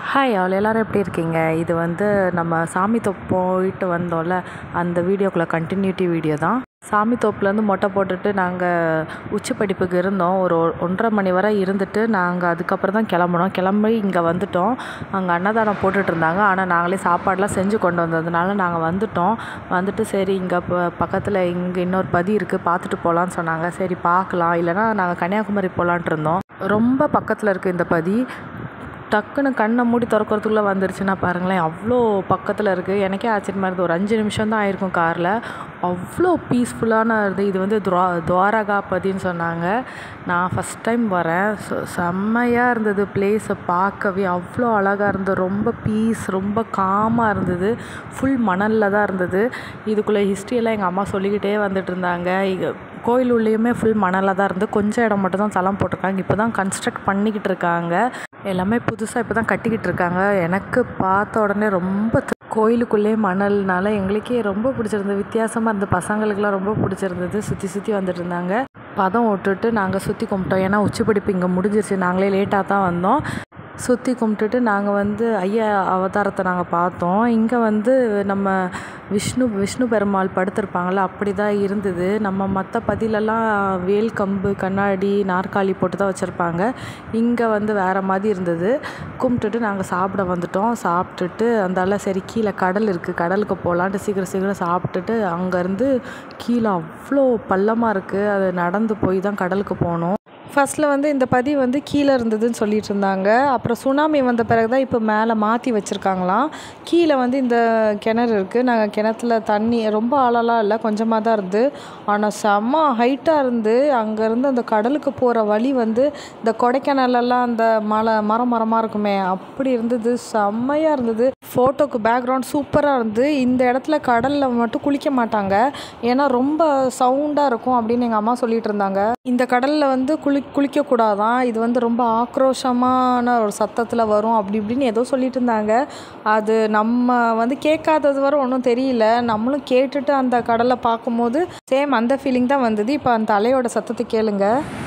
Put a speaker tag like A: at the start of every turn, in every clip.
A: hi all எல்லோரும் எப்படி இருக்கீங்க இது வந்து நம்ம சாமி தோப்பு போயிட்டு வந்தோம்ல அந்த வீடியோக்குள்ளே கண்டினியூட்டி வீடியோ தான் சாமி தோப்புலேருந்து மொட்டை போட்டுட்டு நாங்கள் உச்சி படிப்புக்கு இருந்தோம் ஒரு ஒன்றரை மணி வரை இருந்துட்டு நாங்கள் அதுக்கப்புறம் தான் கிளம்புனோம் கிளம்பி இங்கே வந்துட்டோம் அங்கே அன்னதானம் போட்டுட்டு இருந்தாங்க ஆனால் நாங்களே சாப்பாடெலாம் செஞ்சு கொண்டு வந்ததுனால நாங்கள் வந்துட்டோம் வந்துட்டு சரி இங்கே இப்போ பக்கத்தில் இங்கே இன்னொரு பதி இருக்குது பார்த்துட்டு போகலான்னு சொன்னாங்க சரி பார்க்கலாம் இல்லைனா நாங்கள் கன்னியாகுமரி போகலான்ட்டு இருந்தோம் ரொம்ப பக்கத்தில் இருக்குது இந்த பதி டக்குன்னு கண்ணை மூடி திறக்கறதுக்குள்ளே வந்துருச்சுன்னா பாருங்களேன் அவ்வளோ பக்கத்தில் இருக்குது எனக்கே ஆச்சரியமாக இருந்தது ஒரு அஞ்சு நிமிஷம் தான் ஆயிருக்கும் காரில் அவ்வளோ பீஸ்ஃபுல்லான இது இது வந்து துவா துவாரகாபதின்னு சொன்னாங்க நான் ஃபஸ்ட் டைம் வரேன் ஸோ செம்மையாக இருந்தது பிளேஸை பார்க்கவே அவ்வளோ அழகாக இருந்தது ரொம்ப பீஸ் ரொம்ப காமாக இருந்தது ஃபுல் மணலில் தான் இருந்தது இதுக்குள்ளே ஹிஸ்ட்ரியெல்லாம் எங்கள் அம்மா சொல்லிக்கிட்டே வந்துட்டு இருந்தாங்க இங்க கோயில் உள்ளேயுமே ஃபுல் மணலாக தான் இருந்து கொஞ்சம் இடம் மட்டும் தான் தளம் போட்டிருக்காங்க இப்போ தான் கன்ஸ்ட்ரக்ட் பண்ணிக்கிட்டு இருக்காங்க எல்லாமே புதுசாக இப்போ தான் கட்டிக்கிட்டு இருக்காங்க எனக்கு பார்த்த உடனே ரொம்ப தி- கோயிலுக்குள்ளே மணல்னால எங்களுக்கே ரொம்ப பிடிச்சிருந்தது வித்தியாசமாக இருந்தது பசங்களுக்கெல்லாம் ரொம்ப பிடிச்சிருந்தது சுற்றி சுற்றி வந்துட்டு இருந்தாங்க பதம் விட்டுட்டு நாங்கள் சுற்றி கும்பிட்டோம் ஏன்னா உச்சிப்பிடிப்பு இங்கே முடிஞ்சிருச்சு நாங்களே லேட்டாக தான் வந்தோம் சுற்றி கும்பிட்டுட்டு நாங்கள் வந்து ஐயா அவதாரத்தை நாங்கள் பார்த்தோம் இங்கே வந்து நம்ம விஷ்ணு விஷ்ணு பெருமாள் படுத்திருப்பாங்கள்ல அப்படி தான் இருந்தது நம்ம மற்ற பதிலெல்லாம் வேல் கம்பு கண்ணாடி நாற்காலி போட்டு தான் வச்சுருப்பாங்க இங்கே வந்து வேறு மாதிரி இருந்தது கும்பிட்டுட்டு நாங்கள் சாப்பிட வந்துட்டோம் சாப்பிட்டுட்டு அந்தால சரி கீழே கடல் இருக்குது கடலுக்கு போகலான்ட்டு சீக்கிரம் சீக்கிரம் சாப்பிட்டுட்டு அங்கேருந்து கீழே அவ்வளோ பள்ளமாக இருக்குது அது நடந்து போய் தான் கடலுக்கு போனோம் ஃபர்ஸ்ட்டில் வந்து இந்த பதி வந்து கீழே இருந்ததுன்னு சொல்லிட்டு இருந்தாங்க அப்புறம் சுனாமி வந்த பிறகு தான் இப்போ மேலே மாற்றி வச்சுருக்காங்களாம் கீழே வந்து இந்த கிணறு இருக்குது நாங்கள் கிணத்துல தண்ணி ரொம்ப ஆழலாம் இல்லை கொஞ்சமாக தான் இருந்து ஆனால் செம்ம ஹைட்டாக இருந்து அங்கேருந்து அந்த கடலுக்கு போகிற வழி வந்து இந்த கொடைக்கானலெல்லாம் அந்த மலை மரம் மரமாக இருக்குமே அப்படி இருந்தது செம்மையாக இருந்தது ஃபோட்டோக்கு பேக்ரவுண்ட் சூப்பராக இருந்து இந்த இடத்துல கடலில் மட்டும் குளிக்க மாட்டாங்க ஏன்னா ரொம்ப சவுண்டாக இருக்கும் அப்படின்னு எங்கள் அம்மா சொல்லிட்டு இருந்தாங்க இந்த கடலில் வந்து குளி குளிக்கக்கூடாதான் இது வந்து ரொம்ப ஆக்ரோஷமான ஒரு சத்தத்தில் வரும் அப்படி இப்படின்னு ஏதோ சொல்லிட்டு இருந்தாங்க அது நம்ம வந்து கேட்காதது வரை ஒன்றும் தெரியல நம்மளும் கேட்டுட்டு அந்த கடலை பார்க்கும்போது சேம் அந்த ஃபீலிங் தான் வந்தது இப்போ அந்த அலையோட சத்தத்தை கேளுங்க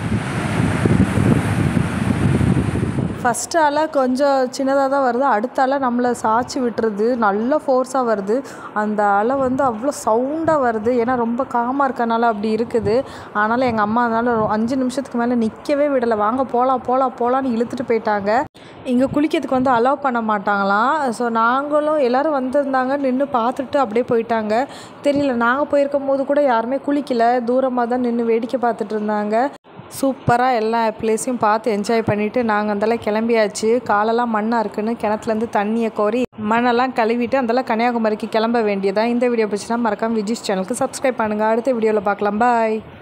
A: ஃபஸ்ட்டு அலை கொஞ்சம் சின்னதாக தான் வருது அடுத்த அலை நம்மளை சாய்ச்சி விட்டுருது நல்ல ஃபோர்ஸாக வருது அந்த அலை வந்து அவ்வளோ சவுண்டாக வருது ஏன்னா ரொம்ப காமாக இருக்கனால அப்படி இருக்குது ஆனாலும் எங்கள் அம்மா அதனால் ஒரு அஞ்சு நிமிஷத்துக்கு மேலே நிற்கவே விடலை வாங்க போகலாம் போகலாம் போகலான்னு இழுத்துட்டு போயிட்டாங்க இங்கே குளிக்கிறதுக்கு வந்து அலோவ் பண்ண மாட்டாங்களாம் ஸோ நாங்களும் எல்லோரும் வந்திருந்தாங்க நின்று பார்த்துட்டு அப்படியே போயிட்டாங்க தெரியல நாங்கள் போயிருக்கும் போது கூட யாருமே குளிக்கல தூரமாக தான் நின்று வேடிக்கை பார்த்துட்டு இருந்தாங்க சூப்பராக எல்லா பிளேஸையும் பார்த்து என்ஜாய் பண்ணிவிட்டு நாங்கள் அந்தெல்லாம் கிளம்பியாச்சு காலெல்லாம் மண்ணாக இருக்குன்னு கிணத்துலேருந்து தண்ணியை கோரி மண்ணெல்லாம் கழுவிட்டு அந்தெல்லாம் கன்னியாகுமரிக்கு கிளம்ப வேண்டியதான் இந்த வீடியோ பிடிச்சினா மறக்காம விஜிஸ் சேனலுக்கு சப்ஸ்கிரைப் பண்ணுங்கள் அடுத்த வீடியோவில் பார்க்கலாம் பாய்